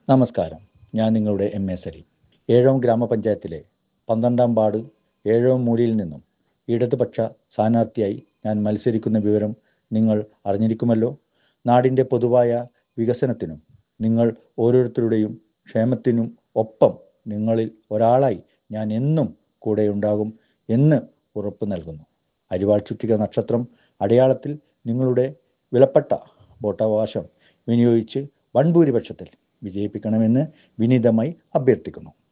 നമസ്കാരം ഞാൻ നിങ്ങളുടെ എം എ സലീം ഏഴോം ഗ്രാമപഞ്ചായത്തിലെ പന്ത്രണ്ടാം വാർഡ് ഏഴോം മൂലയിൽ നിന്നും ഇടതുപക്ഷ സ്ഥാനാർത്ഥിയായി ഞാൻ മത്സരിക്കുന്ന വിവരം നിങ്ങൾ അറിഞ്ഞിരിക്കുമല്ലോ നാടിൻ്റെ പൊതുവായ വികസനത്തിനും നിങ്ങൾ ഓരോരുത്തരുടെയും ക്ഷേമത്തിനും ഒപ്പം നിങ്ങളിൽ ഒരാളായി ഞാൻ എന്നും കൂടെയുണ്ടാകും എന്ന് ഉറപ്പ് നൽകുന്നു അരിവാൾ ചുറ്റിക നക്ഷത്രം അടയാളത്തിൽ നിങ്ങളുടെ വിലപ്പെട്ട വോട്ടവകാശം വിനിയോഗിച്ച് വൻഭൂരിപക്ഷത്തിൽ വിജയിപ്പിക്കണമെന്ന് വിനീതമായി അഭ്യർത്ഥിക്കുന്നു